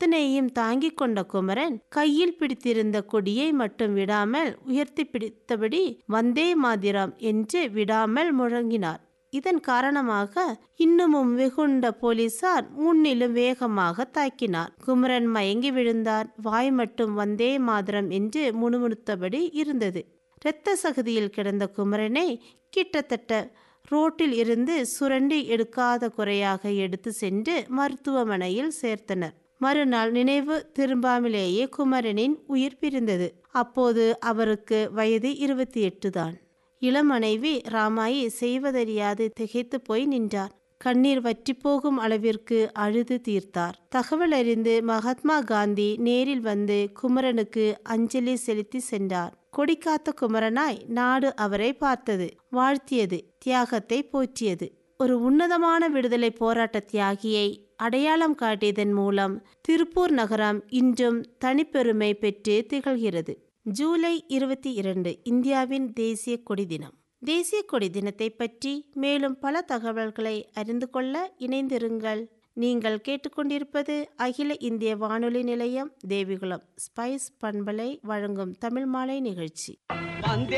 அத்தனையும் தாங்கிக் கொண்ட குமரன் கையில் பிடித்திருந்த கொடியை மட்டும் விடாமல் உயர்த்தி பிடித்தபடி வந்தே மாதிரம் என்று விடாமல் முழங்கினார் இதன் காரணமாக இன்னமும் வெகுண்ட போலீசார் முன்னிலும் வேகமாக தாக்கினார் குமரன் மயங்கி விழுந்தார் வாய் மட்டும் வந்தே மாதிரம் என்று முணுமுணுத்தபடி இருந்தது இரத்த சகதியில் கிடந்த குமரனை கிட்டத்தட்ட ரோட்டில் இருந்து சுரண்டி எடுக்காத குறையாக எடுத்து சென்று மருத்துவமனையில் சேர்த்தனர் மறுநாள் நினைவு திரும்பாமலேயே குமரனின் உயிர் பிரிந்தது அப்போது அவருக்கு வயது இருபத்தி எட்டு தான் இளமனைவி ராமாயி செய்வதறியாது திகைத்து போய் நின்றார் கண்ணீர் வற்றி போகும் அளவிற்கு அழுது தீர்த்தார் தகவல் அறிந்து மகாத்மா காந்தி நேரில் வந்து குமரனுக்கு அஞ்சலி செலுத்தி சென்றார் கொடிக்காத்த குமரனாய் நாடு அவரை பார்த்தது வாழ்த்தியது தியாகத்தை போற்றியது ஒரு உன்னதமான விடுதலை போராட்ட தியாகியை அடையாளம் காட்டியதன் மூலம் திருப்பூர் நகரம் இன்றும் தனிப்பெருமை பெற்று திகழ்கிறது ஜூலை இருபத்தி இரண்டு இந்தியாவின் தேசிய கொடி தினம் தேசிய கொடி தினத்தை பற்றி மேலும் பல தகவல்களை அறிந்து கொள்ள இணைந்திருங்கள் நீங்கள் கேட்டுக்கொண்டிருப்பது அகில இந்திய வானொலி நிலையம் தேவிகுளம் ஸ்பைஸ் பண்பலை வழங்கும் தமிழ் மாலை நிகழ்ச்சி